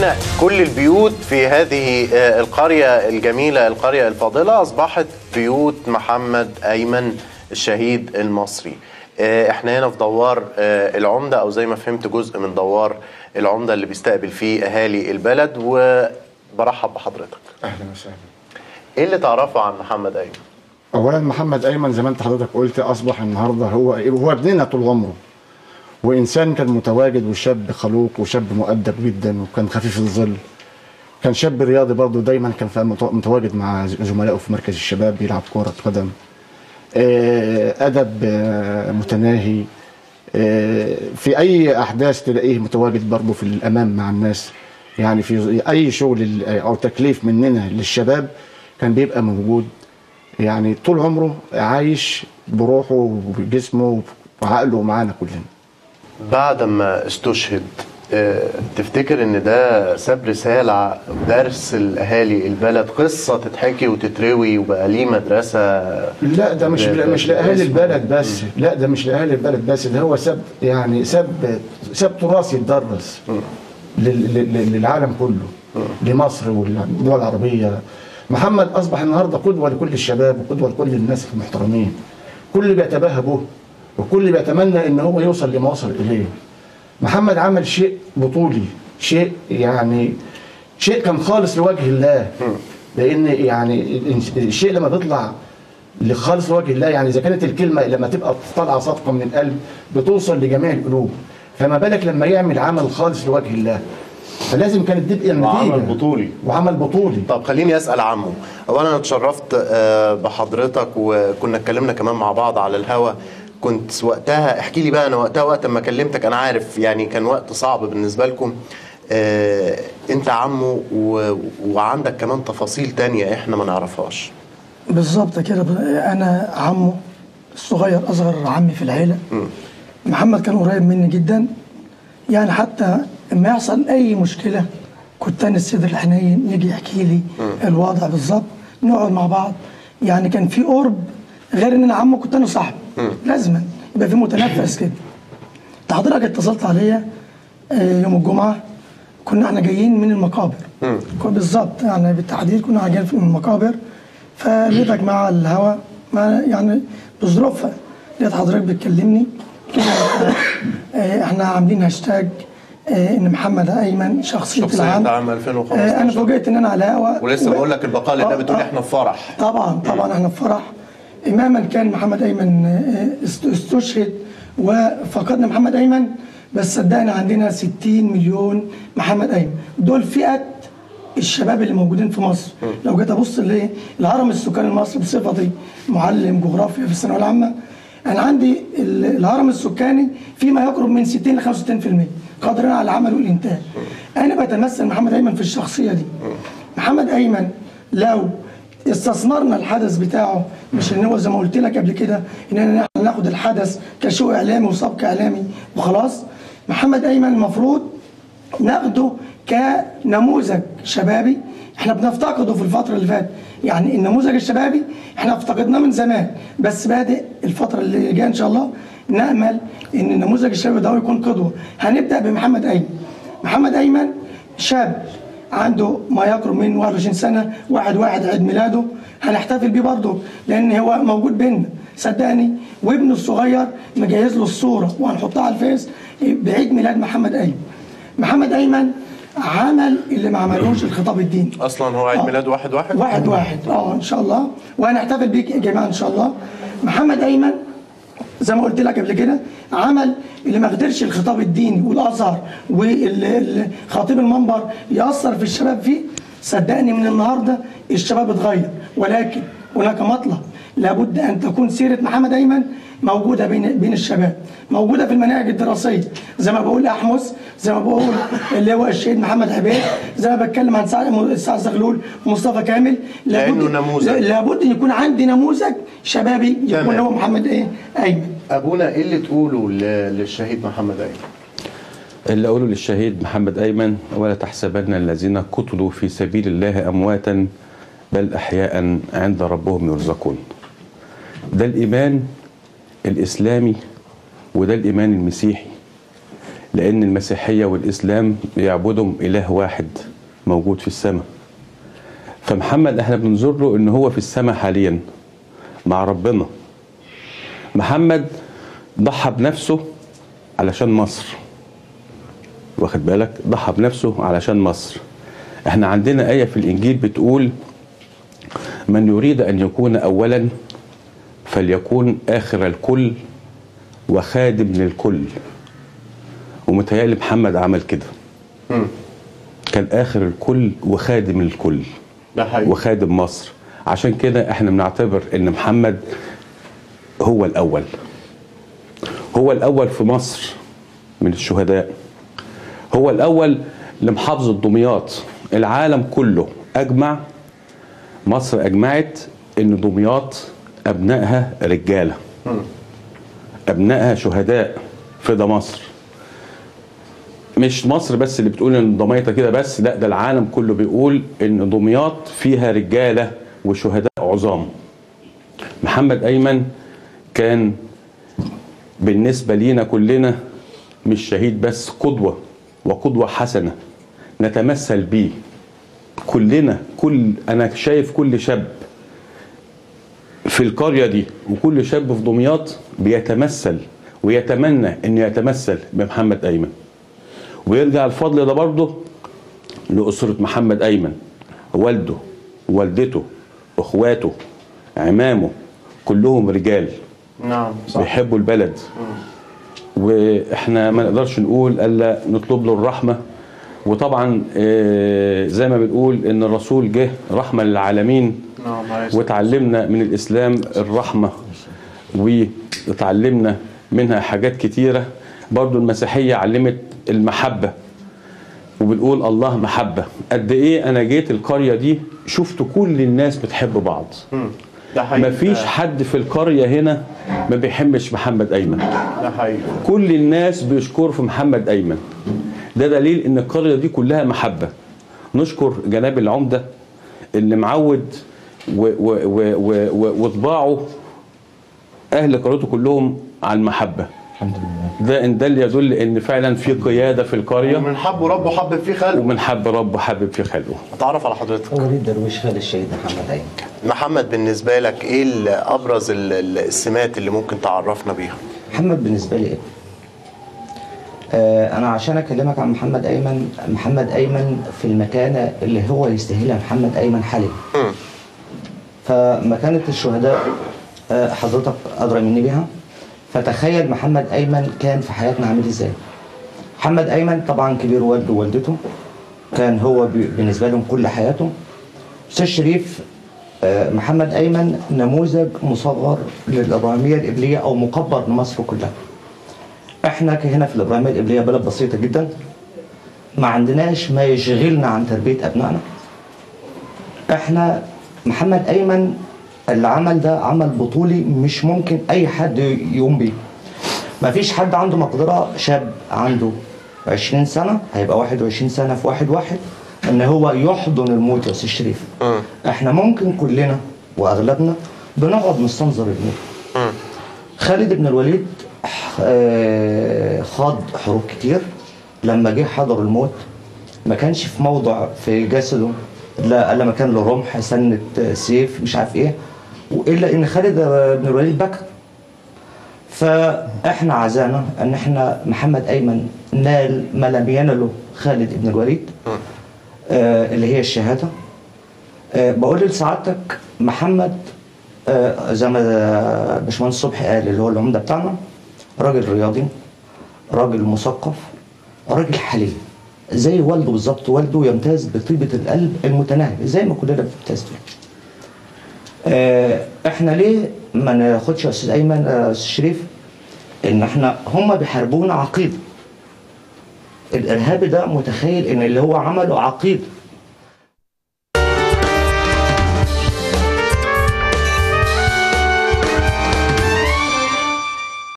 مشاهدينا كل البيوت في هذه آه، القرية الجميلة القرية الفاضلة أصبحت بيوت محمد أيمن الشهيد المصري آه، احنا هنا في دوار آه، العمدة أو زي ما فهمت جزء من دوار العمدة اللي بيستقبل فيه أهالي البلد وبرحب بحضرتك اهلا وسهلا ايه اللي تعرفه عن محمد أيمن؟ اولا محمد ايمن زي ما انت حضرتك قلت اصبح النهارده هو هو ابننا طول عمره وانسان كان متواجد وشاب خلوق وشاب مؤدب جدا وكان خفيف الظل كان شاب رياضي برضه دايما كان في- مت- متواجد مع زملائه في مركز الشباب بيلعب كرة قدم آه، ادب آه، متناهي آه، في اي احداث تلاقيه متواجد برضه في الامام مع الناس يعني في اي شغل او تكليف مننا للشباب كان بيبقى موجود يعني طول عمره عايش بروحه وبجسمه وعقله معانا كلنا بعد ما استشهد آه، تفتكر ان ده ساب رسالة درس لأهالي البلد قصة تتحكي وتتروي وبقى ليه مدرسة لا ده مش ب- ب- مش لاهالي باسمه. البلد بس لا ده مش لاهالي البلد بس ده هو ساب يعني ساب ساب تراث يتدرس لل- لل- للعالم كله لمصر والدول العربيه محمد اصبح النهارده قدوه لكل الشباب وقدوه لكل الناس المحترمين كل بيتباهى به وكل بيتمنى ان هو يوصل لما وصل اليه محمد عمل شيء بطولي شيء يعني شيء كان خالص لوجه الله لان يعني الشيء لما بيطلع لخالص لوجه الله يعني اذا كانت الكلمه لما تبقى طالعه صادقه من القلب بتوصل لجميع القلوب فما بالك لما يعمل عمل خالص لوجه الله فلازم كانت تبقى النتيجه وعمل بطولي. وعمل بطولي طب خليني اسال عمه اولا انا اتشرفت آه، بحضرتك وكنا اتكلمنا كمان مع بعض على الهوا كنت وقتها احكي لي بقى انا وقتها وقت ما كلمتك انا عارف يعني كان وقت صعب بالنسبه لكم آه، انت عمه و- وعندك كمان تفاصيل تانية احنا ما نعرفهاش بالظبط كده انا عمه الصغير اصغر عمي في العيله محمد كان قريب مني جدا يعني حتى لما يحصل اي مشكله كنت انا الصدر الحنين يجي يحكي لي الوضع بالظبط نقعد مع بعض يعني كان في قرب غير ان انا عمه كنت انا صاحبه لازما يبقى في متنفس كده انت حضرتك اتصلت عليا آه، يوم الجمعه كنا احنا جايين من المقابر كنا بالظبط يعني بالتحديد كنا جايين من المقابر فلقيتك مع الهوا مع يعني بظروفها لقيت حضرتك بتكلمني كده آه، احنا عاملين هاشتاج آه، ان محمد ايمن شخصيه شخصية العام عام آه، 2015. انا فوجئت ان انا على الهوا ولسه و- بقول لك البقاء لله آه، بتقول آه. احنا في فرح طبعا طبعا احنا في فرح مهما كان محمد ايمن آه، است- استشهد وفقدنا محمد ايمن بس صدقنا عندنا 60 مليون محمد ايمن دول فئه الشباب اللي موجودين في مصر لو جيت ابص للهرم السكاني المصري بصفتي معلم جغرافيا في الثانويه العامه انا عندي ال- الهرم السكاني فيما يقرب من 60 ل 65% قادرين على العمل والانتاج انا بتمثل محمد ايمن في الشخصيه دي محمد ايمن لو استثمرنا الحدث بتاعه مش ان هو زي ما قلت لك قبل كده اننا ناخد الحدث كشو اعلامي وسبق اعلامي وخلاص محمد ايمن المفروض ناخده كنموذج شبابي احنا بنفتقده في الفتره اللي فاتت يعني النموذج الشبابي احنا افتقدناه من زمان بس بادئ الفتره اللي جايه ان شاء الله نامل ان النموذج الشبابي ده يكون قدوه هنبدا بمحمد ايمن محمد ايمن شاب عنده ما يقرب من 21 سنه واحد واحد عيد ميلاده هنحتفل بيه برضه لان هو موجود بينا صدقني وابنه الصغير مجهز له الصوره وهنحطها على الفيس بعيد ميلاد محمد ايمن محمد ايمن عمل اللي ما عملوش الخطاب الديني اصلا هو عيد آه. ميلاد واحد واحد واحد واحد اه ان شاء الله وهنحتفل بيك يا جماعه ان شاء الله محمد ايمن زي ما قلت لك قبل كده عمل اللي ما قدرش الخطاب الديني والازهر وخطيب المنبر ياثر في الشباب فيه صدقني من النهارده الشباب اتغير ولكن هناك مطلب لابد ان تكون سيره محمد ايمن موجوده بين بين الشباب موجوده في المناهج الدراسيه زي ما بقول احمس زي ما بقول اللي هو الشهيد محمد عبيد زي ما بتكلم عن سعد سعد زغلول ومصطفى كامل لأنه نموذج. لابد ان يكون عندي نموذج شبابي يكون تمام. هو محمد ايه ايمن ابونا ايه اللي تقوله ل- للشهيد محمد ايمن اللي أقوله للشهيد محمد أيمن ولا تحسبن الذين قتلوا في سبيل الله أمواتا بل أحياء عند ربهم يرزقون ده الإيمان الإسلامي وده الإيمان المسيحي لأن المسيحية والإسلام بيعبدوا إله واحد موجود في السماء فمحمد احنا بننظر له ان هو في السماء حاليا مع ربنا محمد ضحى بنفسه علشان مصر واخد بالك ضحى بنفسه علشان مصر احنا عندنا آية في الإنجيل بتقول من يريد أن يكون أولا فليكون آخر الكل وخادم للكل ومتهيألي محمد عمل كده كان آخر الكل وخادم للكل ده حقيقي وخادم مصر عشان كده احنا بنعتبر ان محمد هو الاول هو الاول في مصر من الشهداء هو الاول لمحافظه دمياط العالم كله اجمع مصر اجمعت ان دمياط ابنائها رجاله ابنائها شهداء في ده مصر مش مصر بس اللي بتقول ان دمياط كده بس لا ده العالم كله بيقول ان دمياط فيها رجاله وشهداء عظام محمد ايمن كان بالنسبه لينا كلنا مش شهيد بس قدوه وقدوه حسنه نتمثل بيه كلنا كل انا شايف كل شاب في القريه دي وكل شاب في دمياط بيتمثل ويتمنى انه يتمثل بمحمد ايمن ويرجع الفضل ده برضه لأسرة محمد أيمن والده والدته اخواته عمامه كلهم رجال نعم صح بيحبوا البلد واحنا ما نقدرش نقول الا نطلب له الرحمه وطبعا آه، زي ما بنقول ان الرسول جه رحمه للعالمين نعم عليه الصلاة وتعلمنا من الاسلام الرحمه وتعلمنا منها حاجات كتيره برضو المسيحيه علمت المحبه وبنقول الله محبه قد ايه انا جيت القريه دي شفت كل الناس بتحب بعض مم. ده حقيقي مفيش حد في القريه هنا ما بيحبش محمد ايمن ده حقيقي كل الناس بيشكروا في محمد ايمن ده دليل ان القريه دي كلها محبه نشكر جناب العمده اللي معود و- و- و- و- و- وطباعه اهل قريته كلهم على المحبه الحمد لله ده ان دل يدل ان فعلا في قياده في القريه ومن حب ربه حب في خلقه ومن حب رب حبب في خلقه اتعرف على حضرتك وليد درويش خال الشهيد محمد أيمن محمد بالنسبة لك ايه ال- ابرز ال- ال- السمات اللي ممكن تعرفنا بيها محمد بالنسبة لي إيه؟ آه أنا عشان أكلمك عن محمد أيمن محمد أيمن في المكانة اللي هو يستاهلها محمد أيمن حاليا مم. فمكانة الشهداء آه حضرتك أدرى مني بها فتخيل محمد أيمن كان في حياتنا عامل إزاي محمد أيمن طبعا كبير والده ووالدته كان هو بي- بالنسبة لهم كل حياته أستاذ شريف آه، محمد أيمن نموذج مصغر للإبراهيمية الإبلية أو مكبر لمصر كلها احنا هنا في الإبراهيمية الإبلية بلد بسيطة جدا ما عندناش ما يشغلنا عن تربية أبنائنا احنا محمد أيمن العمل ده عمل بطولي مش ممكن أي حد يقوم بيه ما فيش حد عنده مقدرة شاب عنده 20 سنة هيبقى 21 سنة في واحد واحد ان هو يحضن الموت يا استاذ شريف مم. احنا ممكن كلنا واغلبنا بنقعد نستنظر الموت مم. خالد بن الوليد آه، خاض حروب كتير لما جه حضر الموت ما كانش في موضع في جسده لا الا مكان له رمح سنة سيف مش عارف ايه والا ان خالد بن الوليد بكى فاحنا عزانا ان احنا محمد ايمن نال ما لم ينله خالد بن الوليد آه اللي هي الشهاده آه بقول لسعادتك محمد آه زي ما باشمهندس صبحي قال اللي هو العمده بتاعنا راجل رياضي راجل مثقف راجل حليم زي والده بالظبط والده يمتاز بطيبه القلب المتناهي زي ما كلنا بنمتاز بيه آه، احنا ليه ما ناخدش يا استاذ ايمن آه، استاذ شريف ان احنا هم بيحاربونا عقيده الارهابي ده متخيل ان اللي هو عمله عقيده